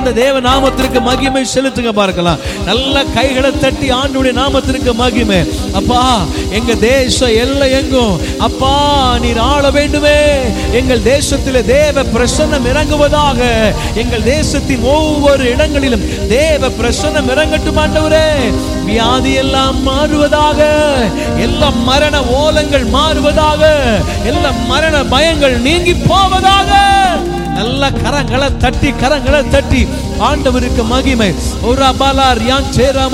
அந்த தேவ நாமத்திற்கு மகிமை செலுத்துங்க பார்க்கலாம் நல்ல கைகளை தட்டி ஆண்டுடைய நாமத்திற்கு மகிமை அப்பா எங்க தேசம் எல்லை எங்கும் அப்பா நீர் ஆள வேண்டுமே எங்கள் தேசத்திலே தேவ பிரசன்னம் இறங்குவதாக எங்கள் தேசத்தின் ஒவ்வொரு இடங்களிலும் தேவ பிரசன்னம் இறங்கட்டும் ஆண்டவரே வியாதி எல்லாம் மாறுவதாக எல்லா மரண ஓலங்கள் மாறுவதாக எல்லா மரண பயங்கள் நீங்கி போவதாக நல்ல கரங்களை தட்டி கரங்களை தட்டி ஆண்டவருக்கு மகிமை ஒரு அபாலார் யான் சேராம